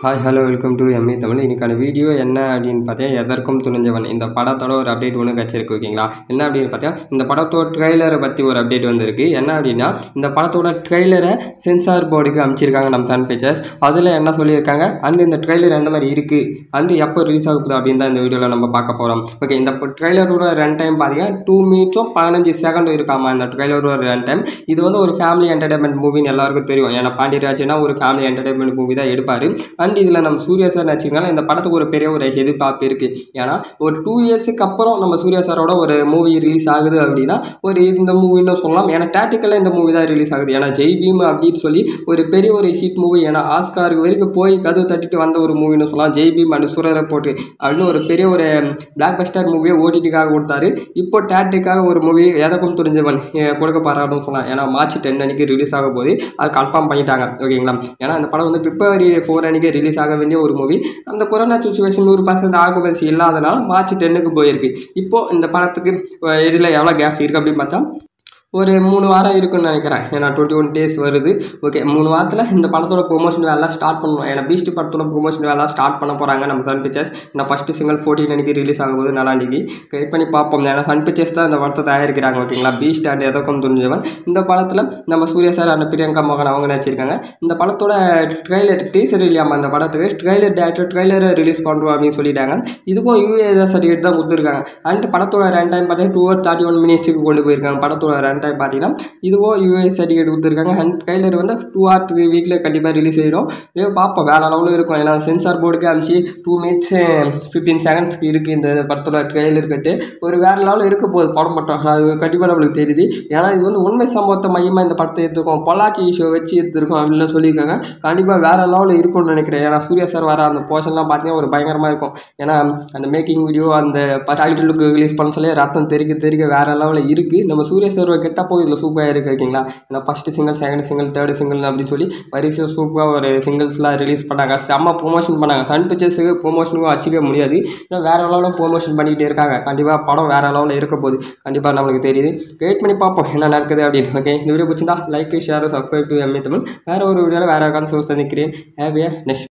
hi hello welcome to MA Tamil இன்னைக்கான video என்ன அப்படின்னு பார்த்தீங்கன்னா எதற்கும் துணிஞ்சவன் இந்த படத்தோட ஒரு அப்டேட் ஒன்று கிடச்சிருக்கு ஓகேங்களா என்ன அப்படின்னு பார்த்தீங்கன்னா இந்த படத்தோட ட்ரெய்லரை பற்றி ஒரு அப்டேட் வந்திருக்கு என்ன அப்படின்னா இந்த படத்தோட ட்ரெய்லரை சென்சார் போர்டுக்கு அமைச்சிருக்காங்க நம்ம சன் பிக்சர்ஸ் அதில் என்ன சொல்லியிருக்காங்க அண்ட் இந்த ட்ரெய்லர் எந்த மாதிரி இருக்குது அண்ட் எப்போ ரிலீஸ் ஆக போகுது அப்படின்னு தான் இந்த வீடியோவில் நம்ம பார்க்க போகிறோம் ஓகே இந்த ட்ரெய்லரோட ரன் டைம் பார்த்தீங்கன்னா டூ மினிட்ஸும் பதினஞ்சு செகண்டும் இருக்காமா இந்த ட்ரெய்லரோட ரன் டைம் இது வந்து ஒரு ஃபேமிலி என்டர்டைன்மெண்ட் மூவின்னு எல்லாருக்கும் தெரியும் ஏன்னா பாண்டியராஜனா ஒரு ஃபேமிலி என்டர்டைன்மெண்ட் மூவி தான் எடுப்பார் அண்ட் இதில் நம்ம சூர்யா சார் நினச்சிங்கனால இந்த படத்துக்கு ஒரு பெரிய ஒரு எதிர்பார்ப்பு இருக்குது ஏன்னா ஒரு டூ இயர்ஸுக்கு அப்புறம் நம்ம சூர்யா சாரோட ஒரு மூவி ரிலீஸ் ஆகுது அப்படின்னா ஒரு இந்த மூவின்னு சொல்லலாம் ஏன்னா டேட்டிக்கலாக இந்த மூவி தான் ரிலீஸ் ஆகுது ஏன்னா ஜெய் பீம் அப்படின்னு சொல்லி ஒரு பெரிய ஒரு ஹிட் மூவி ஏன்னா ஆஸ்காருக்கு வரைக்கும் போய் கதவு தட்டிட்டு வந்த ஒரு மூவின்னு சொல்லலாம் ஜெய் பீம் அண்ட் சூரரை போட்டு அப்படின்னு ஒரு பெரிய ஒரு பிளாக் பஸ்டர் மூவியை ஓடிடிக்காக கொடுத்தாரு இப்போ டேட்டிக்காக ஒரு மூவி எதற்கும் துணிஞ்சவன் அஹ் கொடுக்க போறாருன்னு சொல்லலாம் ஏன்னா மார்ச் டென் அன்னைக்கு ரிலீஸ் ஆக போது அது கன்ஃபார்ம் பண்ணிட்டாங்க ஓகேங்களா ஏன்னா இந்த படம் வந்து பிப்ரவரி ஃபோர் அன்னைக்கு ரிலீஸ் ஆக வேண்டிய ஒரு மூவி அந்த கொரோனா சுச்சுவேஷன் நூறு பர்சன்ட் ஆக்குபன்சி இல்லாதனால மார்ச் டென்னுக்கு போயிருக்கு இப்போது இந்த படத்துக்கு இடையில எவ்வளோ கேப் இருக்குது அப்படின்னு பார்த்தா ஒரு மூணு வாரம் இருக்குன்னு நினைக்கிறேன் ஏன்னா டுவெண்ட்டி ஒன் டேஸ் வருது ஓகே மூணு வாரத்தில் இந்த படத்தோட ப்ரொமோஷன் வேலை ஸ்டார்ட் பண்ணணும் ஏன்னா பீஸ்ட் படத்தோட ப்ரொமோஷன் வேலை ஸ்டார்ட் பண்ண போகிறாங்க நம்ம சன் பிக்சர்ஸ் நான் ஃபஸ்ட்டு சிங்கிள் ஃபோர்டீன் அன்றைக்கி ரிலீஸ் ஆக போகுது நாலாண்டிக்கு வெயிட் பண்ணி பார்ப்போம் ஏன்னா சன் பிக்சர்ஸ் தான் இந்த படத்தை தயாரிக்கிறாங்க ஓகேங்களா பீஸ்ட் அண்ட் எதற்கும் துணிஞ்சவன் இந்த படத்தில் நம்ம சூர்யா சார் அண்ட் பிரியங்கா மோகன் அவங்க நினச்சிருக்காங்க இந்த படத்தோட ட்ரெய்லர் டீசர் இல்லையாமா இந்த படத்துக்கு ட்ரெய்லர் டேரக்டர் ட்ரெய்லரை ரிலீஸ் பண்ணுறோம் அப்படின்னு சொல்லிட்டாங்க இதுக்கும் யூஏ சர்டிஃபிகேட் தான் கொடுத்துருக்காங்க அண்ட் படத்தோட ரன் டைம் பார்த்தீங்கன்னா டூ ஹவர் தேர்ட்டி ஒன் மினிட்ஸுக்கு கொண்டு போயிருக்காங்க படத்தோட ரன் டைம் பார்த்தீங்கன்னா இதுவும் யூஏ சர்டிஃபிகேட் கொடுத்துருக்காங்க அண்ட் ட்ரெய்லர் வந்து டூ ஆர் த்ரீ வீக்கில் கண்டிப்பாக ரிலீஸ் ஆகிடும் இதே பார்ப்போம் வேறு லெவலில் இருக்கும் ஏன்னா சென்சார் போர்டுக்கு அனுப்பிச்சு டூ மினிட்ஸ் ஃபிஃப்டீன் செகண்ட்ஸ்க்கு இருக்குது இந்த படத்தோட ட்ரெய்லர் கட்டு ஒரு வேறு லெவலில் இருக்க போகுது படம் மட்டும் அது கண்டிப்பாக நம்மளுக்கு தெரியுது ஏன்னா இது வந்து உண்மை சம்பவத்தை மையமாக இந்த படத்தை எடுத்துருக்கோம் பொள்ளாச்சி ஷோ வச்சு எடுத்துருக்கோம் அப்படின்னு சொல்லியிருக்காங்க கண்டிப்பாக வேறு லெவலில் இருக்கும்னு நினைக்கிறேன் ஏன்னா சூர்யா சார் வர அந்த போர்ஷன்லாம் பார்த்தீங்கன்னா ஒரு பயங்கரமாக இருக்கும் ஏன்னா அந்த மேக்கிங் வீடியோ அந்த டாக்டர் லுக் ரிலீஸ் பண்ண சொல்லி ரத்தம் தெறிக்க தெறிக்க வேறு லெவலில் இருக்குது நம்ம சூர்யா சார் கெட்டப்போ இதில் சூப்பராக இருக்குது ஓகேங்களா ஏன்னா first single second single third single அப்படின்னு சொல்லி வரிசை சூப்பராக ஒரு சிங்கிள்ஸ்லாம் ரிலீஸ் பண்ணாங்க செம்ம ப்ரொமோஷன் பண்ணாங்க சன் பிக்சர்ஸுக்கு ப்ரொமோஷனுக்கும் அச்சிக்க முடியாது ஏன்னா வேறு லெவலில் ப்ரொமோஷன் பண்ணிக்கிட்டே இருக்காங்க கண்டிப்பாக படம் வேறு லெவலில் இருக்க போகுது கண்டிப்பாக நம்மளுக்கு தெரியுது வெயிட் பண்ணி பார்ப்போம் என்ன நடக்குது அப்படின்னு ஓகே இந்த வீடியோ பிடிச்சிருந்தா like share subscribe to MA Tamil வேறு ஒரு வீடியோவில் வேறு கான்செப்ட் சந்திக்கிறேன் ஹேவியா நெக்ஸ்ட்